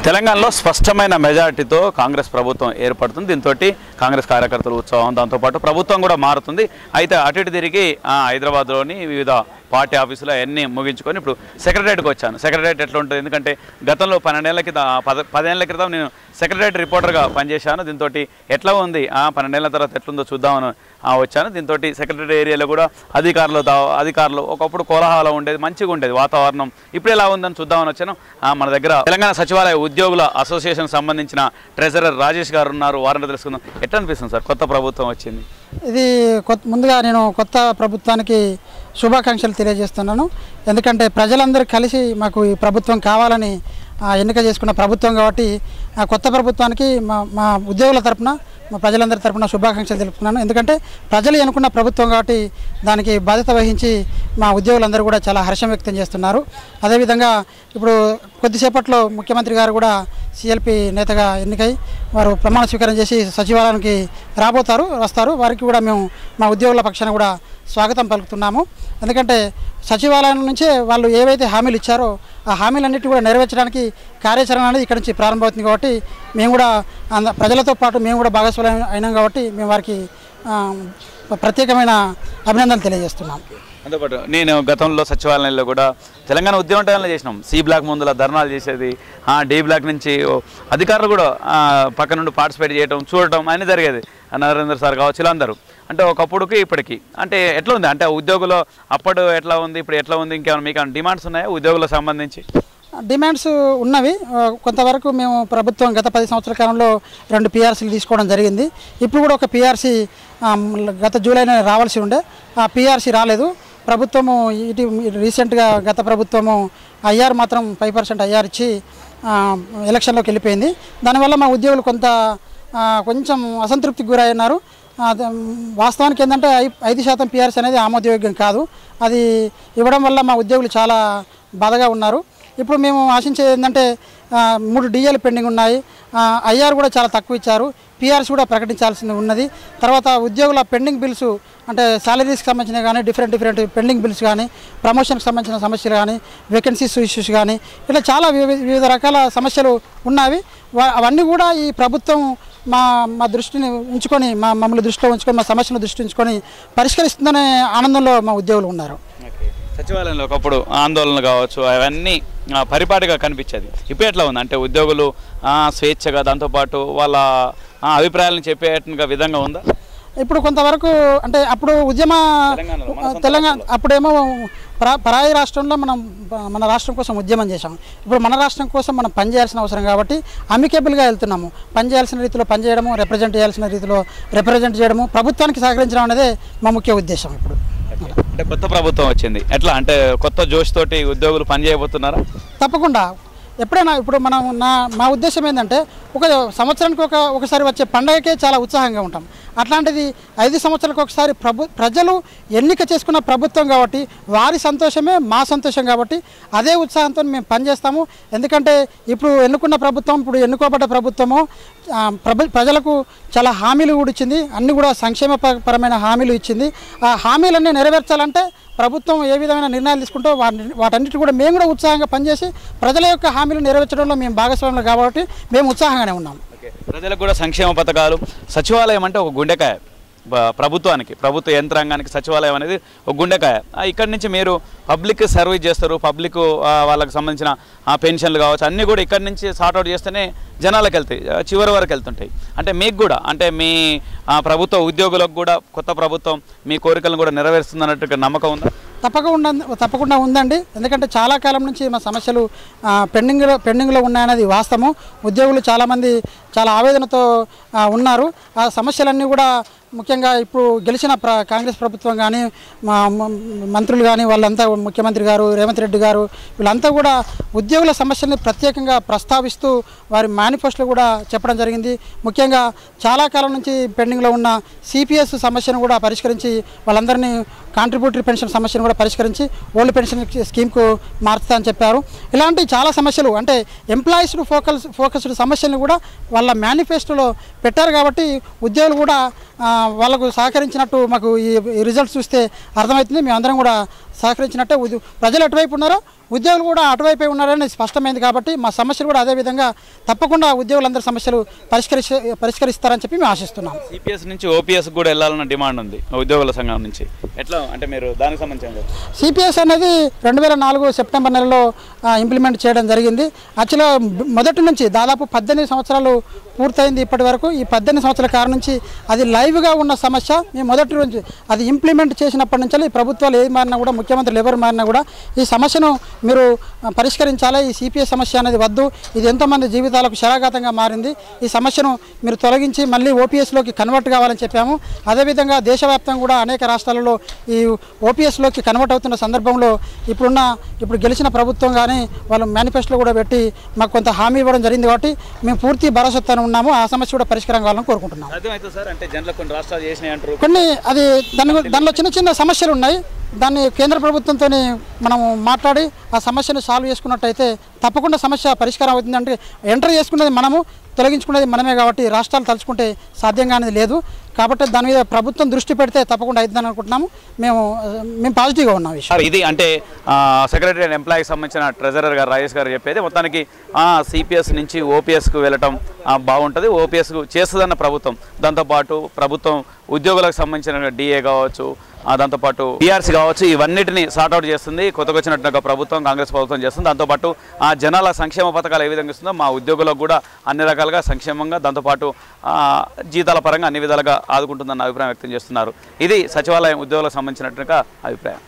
తెలంగాణలో స్పష్టమైన మెజారిటీతో కాంగ్రెస్ ప్రభుత్వం ఏర్పడుతుంది దీంతో కాంగ్రెస్ కార్యకర్తల ఉత్సవం దాంతోపాటు ప్రభుత్వం కూడా మారుతుంది అయితే అటు ఇటు తిరిగి ఆ, హైదరాబాద్లోని వివిధ పార్టీ ఆఫీసులో అన్నీ ముగించుకొని ఇప్పుడు సెక్రటరియట్కి వచ్చాను సెక్రటరియట్ ఎట్లా ఉంటుంది ఎందుకంటే గతంలో పన్నెండేళ్ల క్రితం పద పదేళ్ల క్రితం నేను సెక్రటరియట్ రిపోర్టర్గా పనిచేశాను దీంతో ఎట్లా ఉంది ఆ, పన్నెండేళ్ల తర్వాత ఎట్లుందో చూద్దామని ఆ, వచ్చాను దీంతో సెక్రటరీ ఏరియాలో కూడా అధికారులు దా- అధికారులు ఒకప్పుడు కోలాహలం ఉండేది మంచిగా ఉండేది వాతావరణం ఇప్పుడు ఎలా ఉందని చూద్దామని వచ్చాను ఆ, మన దగ్గర తెలంగాణ సచివాలయ ఉద్యోగుల అసోసియేషన్ సంబంధించిన ట్రెజరర్ రాజేష్ గారు ఉన్నారు వారిని తెలుసుకుందాం ఎట్లా అనిపిస్తుంది సార్ కొత్త ప్రభుత్వం వచ్చింది ఇది కొత్త ముందుగా నేను కొత్త ప్రభుత్వానికి శుభాకాంక్షలు తెలియజేస్తున్నాను ఎందుకంటే ప్రజలందరూ కలిసి మాకు ఈ ప్రభుత్వం కావాలని ఆ, ఎన్నిక చేసుకున్న ప్రభుత్వం కాబట్టి ఆ కొత్త ప్రభుత్వానికి మా మా ఉద్యోగుల తరపున మా ప్రజలందరి తరపున శుభాకాంక్షలు తెలుపుతున్నాను ఎందుకంటే ప్రజలు ఎన్నుకున్న ప్రభుత్వం కాబట్టి దానికి బాధ్యత వహించి మా ఉద్యోగులందరూ కూడా చాలా హర్షం వ్యక్తం చేస్తున్నారు అదేవిధంగా ఇప్పుడు కొద్దిసేపట్లో ముఖ్యమంత్రి గారు కూడా సిఎల్పి నేతగా ఎన్నికై వారు ప్రమాణ స్వీకారం చేసి సచివాలయానికి రాబోతారు వస్తారు వారికి కూడా మేము మా ఉద్యోగుల పక్షాన కూడా స్వాగతం పలుకుతున్నాము ఎందుకంటే సచివాలయం నుంచే వాళ్ళు ఏవైతే హామీలు ఇచ్చారో ఆ హామీలన్నిటి కూడా నెరవేర్చడానికి కార్యాచరణ అనేది ఇక్కడ నుంచి ప్రారంభమవుతుంది కాబట్టి మేము కూడా అంద ప్రజలతో పాటు మేము కూడా భాగస్వామ్యం అయినాం కాబట్టి మేము వారికి ఆ, ప్రత్యేకమైన అభినందనలు తెలియజేస్తున్నాం దాంతోపాటు నేను గతంలో సచివాలయంలో కూడా తెలంగాణ ఉద్యమ టైంలో చేసినాం సి బ్లాక్ ముందుల ధర్నాలు చేసేది ఆ, డి బ్లాక్ నుంచి ఓ అధికారులు కూడా ఆ, పక్క నుండి పార్టిసిపేట్ చేయడం చూడటం అన్నీ జరిగేది ఆ నరేంద్ర సార్ కావచ్చు ఇలా అందరూ అంటే ఒకప్పుడుకి ఇప్పటికి అంటే ఎట్లా ఉంది అంటే ఉద్యోగులు అప్పుడు ఎట్లా ఉంది ఇప్పుడు ఎట్లా ఉంది ఇంకేమైనా మీకు డిమాండ్స్ ఉన్నాయా ఉద్యోగులకు సంబంధించి డిమాండ్స్ ఉన్నవి ఆ, కొంతవరకు మేము ప్రభుత్వం గత పది సంవత్సరాల కాలంలో రెండు పిఆర్సీలు తీసుకోవడం జరిగింది ఇప్పుడు కూడా ఒక పిఆర్సీ గత జూలైలో రావాల్సి ఉండే ఆ పిఆర్సీ రాలేదు ప్రభుత్వము ఇటు రీసెంట్గా గత ప్రభుత్వము ఐఆర్ మాత్రం ఫైవ్ పర్సెంట్ ఐఆర్ ఇచ్చి ఆ, ఎలక్షన్లోకి వెళ్ళిపోయింది దానివల్ల మా ఉద్యోగులు కొంత ఆ, కొంచెం అసంతృప్తికి గురైనారు అది, వాస్తవానికి ఏంటంటే ఐ- ఐదు శాతం పిఆర్సీ అనేది ఆమోదయోగ్యం కాదు అది ఇవ్వడం వల్ల మా ఉద్యోగులు చాలా బాధగా ఉన్నారు ఇప్పుడు మేము ఆశించేది ఏంటంటే ఆ, మూడు డిఏలు పెండింగ్ ఉన్నాయి ఐఆర్ కూడా చాలా తక్కువ ఇచ్చారు పిఆర్సీ కూడా ప్రకటించాల్సి ఉన్నది తర్వాత ఉద్యోగుల పెండింగ్ బిల్స్ అంటే శాలరీస్కి సంబంధించిన కానీ డిఫరెంట్ డిఫరెంట్ పెండింగ్ బిల్స్ కానీ ప్రమోషన్కి సంబంధించిన సమస్యలు కానీ వేకెన్సీస్ ఇష్యూస్ కానీ ఇట్లా చాలా వివి- వివిధ రకాల సమస్యలు ఉన్నవి వా- అవన్నీ కూడా ఈ ప్రభుత్వం మా మా దృష్టిని ఉంచుకొని మా మమ్మల్ని దృష్టిలో ఉంచుకొని మా సమస్యను దృష్టి ఉంచుకొని పరిష్కరిస్తుందనే ఆనందంలో మా ఉద్యోగులు ఉన్నారు సచివాలయంలో ఒకప్పుడు ఆందోళన కావచ్చు అవన్నీ ఆ, పరిపాటిగా కనిపించేది ఇప్పుడు ఎట్లా ఉంది అంటే ఉద్యోగులు ఆ, స్వేచ్ఛగా దాంతోపాటు వాళ్ళ ఆ, అభిప్రాయాలను చెప్పేట్టుగా విధంగా ఉందా ఇప్పుడు కొంతవరకు అంటే అప్పుడు ఉద్యమ తెలంగాణలో, మన సొంత తెలంగాణ అప్పుడేమో పరా పరాయి రాష్ట్రంలో మనం మన రాష్ట్రం కోసం ఉద్యమం చేశాం ఇప్పుడు మన రాష్ట్రం కోసం మనం పనిచేయాల్సిన అవసరం కాబట్టి అమికేబుల్గా వెళ్తున్నాము పనిచేయాల్సిన రీతిలో పనిచేయడము రిప్రజెంట్ చేయాల్సిన రీతిలో రిప్రజెంట్ చేయడము ప్రభుత్వానికి సహకరించడం అనేది మా ముఖ్య ఉద్దేశం ఇప్పుడు అంటే కొత్త ప్రభుత్వం వచ్చింది ఎట్లా అంటే కొత్త జోష్ తోటి ఉద్యోగులు పని చేయబోతున్నారా తప్పకుండా ఎప్పుడైనా ఇప్పుడు మనం నా మా ఉద్దేశం ఏంటంటే ఒక సంవత్సరానికి ఒక ఒకసారి వచ్చే పండగకే చాలా ఉత్సాహంగా ఉంటాం అట్లాంటిది ఐదు సంవత్సరాలకు ఒకసారి ప్రభు ప్రజలు ఎన్నిక చేసుకున్న ప్రభుత్వం కాబట్టి వారి సంతోషమే మా సంతోషం కాబట్టి అదే ఉత్సాహంతో మేము పనిచేస్తాము ఎందుకంటే ఇప్పుడు ఎన్నుకున్న ప్రభుత్వం ఇప్పుడు ఎన్నుకోబడ్డ ప్రభుత్వము ఆ, ప్రభ ప్రజలకు చాలా హామీలు కూడా ఇచ్చింది అన్ని కూడా సంక్షేమ ప- పరమైన హామీలు ఇచ్చింది ఆ హామీలన్నీ నెరవేర్చాలంటే ప్రభుత్వం ఏ విధమైన నిర్ణయాలు తీసుకుంటో వాటి వాటన్నిటి కూడా మేము కూడా ఉత్సాహంగా పనిచేసి ప్రజల యొక్క హామీలు నెరవేర్చడంలో మేము భాగస్వాములు కాబట్టి మేము ఉత్సాహంగానే ఉన్నాం ప్రజలకు కూడా సంక్షేమ పథకాలు సచివాలయం అంటే ఒక గుండెకాయ బ- ప్రభుత్వానికి ప్రభుత్వ యంత్రాంగానికి సచివాలయం అనేది ఒక గుండెకాయ ఆ, ఇక్కడి నుంచి మీరు పబ్లిక్ సర్వీస్ చేస్తారు పబ్లిక్ ఆ, వాళ్ళకి సంబంధించిన ఆ, పెన్షన్లు కావచ్చు అన్నీ కూడా ఇక్కడి నుంచి సార్ట్అవుట్ చేస్తేనే జనాలకు వెళ్తాయి ఆ, చివరి వరకు వెళ్తుంటాయి అంటే మీకు కూడా అంటే మీ ఆ, ప్రభుత్వ ఉద్యోగులకు కూడా కొత్త ప్రభుత్వం మీ కోరికలను కూడా నెరవేరుస్తుంది అన్నట్టు నమ్మకం ఉందా తప్పకుండా తప్పకుండా ఉందండి ఎందుకంటే చాలా కాలం నుంచి మా సమస్యలు ఆ, పెండింగ్లో పెండింగ్లో ఉన్నాయన్నది వాస్తవం ఉద్యోగులు చాలామంది చాలా ఆవేదనతో ఆ, ఉన్నారు ఆ సమస్యలన్నీ కూడా ముఖ్యంగా ఇప్పుడు గెలిచిన ప్ర కాంగ్రెస్ ప్రభుత్వం కానీ మా మ- మంత్రులు కానీ వాళ్ళంతా ముఖ్యమంత్రి గారు రేవంత్ రెడ్డి గారు వీళ్ళంతా కూడా ఉద్యోగుల సమస్యల్ని ప్రత్యేకంగా ప్రస్తావిస్తూ వారి మేనిఫెస్టోలో కూడా చెప్పడం జరిగింది ముఖ్యంగా చాలా కాలం నుంచి పెండింగ్లో ఉన్న సిపిఎస్ సమస్యను కూడా పరిష్కరించి వాళ్ళందరినీ కాంట్రిబ్యూటరీ పెన్షన్ సమస్యను కూడా పరిష్కరించి ఓల్డ్ పెన్షన్ స్కీమ్కు మార్చుతా అని చెప్పారు ఇలాంటి చాలా సమస్యలు అంటే ఎంప్లాయీస్ ఫోకస్ ఫోకస్డ్ సమస్యలను కూడా వాళ్ళ మేనిఫెస్టోలో పెట్టారు కాబట్టి ఉద్యోగులు కూడా ఆ, వాళ్ళకు సహకరించినట్టు మాకు ఈ రిజల్ట్స్ చూస్తే అర్థమవుతుంది మేమందరం కూడా సహకరించినట్టే ఉద్యో- ప్రజలు ఎటువైపు ఉన్నారో ఉద్యోగులు కూడా అటువైపే ఉన్నారని స్పష్టమైంది కాబట్టి మా సమస్యలు కూడా అదే విధంగా తప్పకుండా ఉద్యోగులందరి సమస్యలు పరిష్కరిస్ పరిష్కరిస్తారని చెప్పి మేము ఆశిస్తున్నాం సిపిఎస్ నుంచి ఓపీఎస్ కూడా వెళ్ళాలన్న డిమాండ్ ఉంది ఉద్యోగుల సంఘం నుంచి ఎట్లా అంటే మీరు దానికి సంబంధించి ఏం చెప్తారు? సిపిఎస్ అనేది రెండు వేల నాలుగు సెప్టెంబర్ నెలలో ఆ, ఇంప్లిమెంట్ చేయడం జరిగింది యాక్చువల్గా మొదటి నుంచి దాదాపు పద్దెనిమిది సంవత్సరాలు పూర్తయింది ఇప్పటి వరకు ఈ పద్దెనిమిది సంవత్సరాల కాలం నుంచి అది లైవ్గా ఉన్న సమస్య మేము మొదటి నుంచి అది ఇంప్లిమెంట్ చేసినప్పటి నుంచి ఈ ప్రభుత్వాలు ఏది మారినా కూడా ముఖ్యమంత్రులు ఎవరు మారినా కూడా ఈ సమస్యను మీరు ఆ, పరిష్కరించాలి ఈ సిపిఎస్ సమస్య అనేది వద్దు ఇది ఎంతోమంది జీవితాలకు శరాఘాతంగా మారింది ఈ సమస్యను మీరు తొలగించి మళ్ళీ ఓపీఎస్లోకి కన్వర్ట్ కావాలని చెప్పాము అదేవిధంగా దేశవ్యాప్తంగా కూడా అనేక రాష్ట్రాలలో ఈ ఓపీఎస్లోకి కన్వర్ట్ అవుతున్న సందర్భంలో ఇప్పుడున్న ఇప్పుడు గెలిచిన ప్రభుత్వం కానీ వాళ్ళు మేనిఫెస్టోలో కూడా పెట్టి మాకు కొంత హామీ ఇవ్వడం జరిగింది కాబట్టి మేము పూర్తి భరోసాతో ఉన్నాము ఆ సమస్య కూడా పరిష్కారం కావాలని కోరుకుంటున్నాం అర్థమవుతుంది సార్ అంటే జనరల్ కొన్ని రాష్ట్రాలు చేసినాయి అంటారు కొన్ని అది దాని గు- దానిలో చిన్న చిన్న సమస్యలు ఉన్నాయి దాన్ని కేంద్ర ప్రభుత్వంతో మనము మాట్లాడి ఆ సమస్యను సాల్వ్ చేసుకున్నట్టయితే తప్పకుండా సమస్య పరిష్కారం అవుతుంది అంటే ఎంటర్ చేసుకున్నది మనము తొలగించుకునేది మనమే కాబట్టి రాష్ట్రాలు తలుచుకుంటే సాధ్యం కానిది లేదు కాబట్టి దాని మీద ప్రభుత్వం దృష్టి పెడితే తప్పకుండా అవుతుందని అనుకుంటున్నాము మేము ఆ, మేము పాజిటివ్గా ఉన్నాం ఈ విషయం సార్ ఇది అంటే సెక్రటరీ అండ్ ఎంప్లాయీకి సంబంధించిన ట్రెజరర్ గారు రాజేష్ గారు చెప్పేది మొత్తానికి సిపిఎస్ నుంచి ఓపీఎస్కు వెళ్ళటం ఆ, బాగుంటుంది ఓపీఎస్కు చేస్తుందన్న ప్రభుత్వం దాంతోపాటు ప్రభుత్వం ఉద్యోగులకు సంబంధించిన డిఏ కావచ్చు ఆ, దాంతోపాటు పిఆర్సీ కావచ్చు ఇవన్నిటిని సార్ట్అవుట్ చేస్తుంది కొత్తగా వచ్చినట్టు ఒక ప్రభుత్వం కాంగ్రెస్ ప్రభుత్వం చేస్తుంది దాంతోపాటు ఆ జనాల సంక్షేమ పథకాలు ఏ విధంగా ఇస్తుందో మా ఉద్యోగులకు కూడా అన్ని రకాలుగా సంక్షేమంగా దాంతోపాటు ఆ, జీతాల పరంగా అన్ని విధాలుగా ఆదుకుంటుందన్న అభిప్రాయం వ్యక్తం చేస్తున్నారు ఇది సచివాలయం ఉద్యోగులకు సంబంధించినట్టుగా అభిప్రాయం